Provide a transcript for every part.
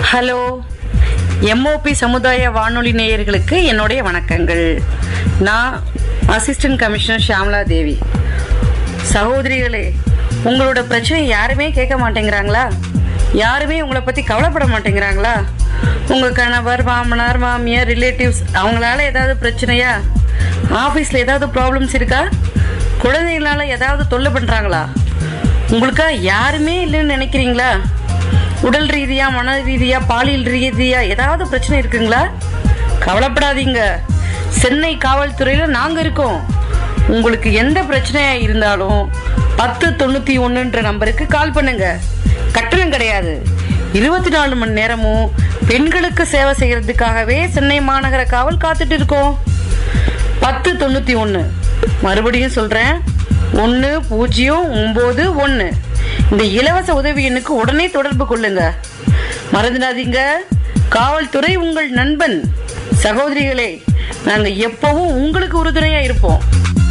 Hello MOP சமுதாய வானொலி நேயர்களுக்கு என்னுடைய வணக்கங்கள் நான் அசிஸ்டன்ட் கமிஷனர் ஷியாமலா தேவி சகோதரிகளே உங்களோட பிரச்சனை யாருமே கேட்க மாட்டேங்கிறாங்களா யாருமே உங்களை பத்தி கவலைப்பட மாட்டேங்கிறாங்களா உங்க கணவர் மாமனார் மாமியார் ரிலேட்டிவ்ஸ் அவங்களால ஏதாவது பிரச்சனையா ஆபீஸ்ல ஏதாவது ப்ராப்ளம்ஸ் இருக்கா குழந்தைகளால ஏதாவது தொல்லை பண்றாங்களா உங்களுக்கா யாருமே இல்லைன்னு நினைக்கிறீங்களா உடல் ரீதியா மன ரீதியா பாலியல் ரீதியா ஏதாவது பிரச்சனை இருக்குங்களா கவலைப்படாதீங்க சென்னை காவல்துறையில நாங்க இருக்கோம் உங்களுக்கு எந்த பிரச்சனையா இருந்தாலும் பத்து தொண்ணூத்தி ஒண்ணுன்ற நம்பருக்கு கால் பண்ணுங்க கட்டணம் கிடையாது இருபத்தி நாலு மணி நேரமும் பெண்களுக்கு சேவை செய்யறதுக்காகவே சென்னை மாநகர காவல் காத்துட்டு இருக்கோம் பத்து தொண்ணூத்தி ஒண்ணு மறுபடியும் சொல்றேன் ஒன்னு பூஜ்ஜியம் ஒன்பது ஒன்னு இந்த இலவச உதவி எண்ணுக்கு உடனே தொடர்பு கொள்ளுங்க மறந்துடாதீங்க காவல்துறை உங்கள் நண்பன் சகோதரிகளே நாங்க எப்பவும் உங்களுக்கு உறுதுணையா இருப்போம்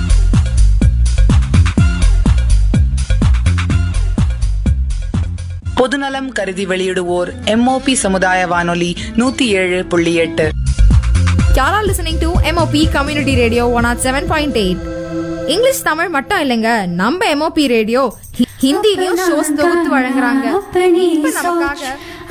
பொதுநலம் கருதி வெளியிடுவோர் எம்ஓபி சமுதாய வானொலி நூத்தி ஏழு புள்ளி எட்டு Y'all are listening to MOP Community Radio 107.8. English Tamil மட்டும் இல்லைங்க நம்ம MOP ரேடியோ ஹிந்திலையும் ஷோஸ் தொகுத்து வழங்குறாங்க இப்ப நமக்காக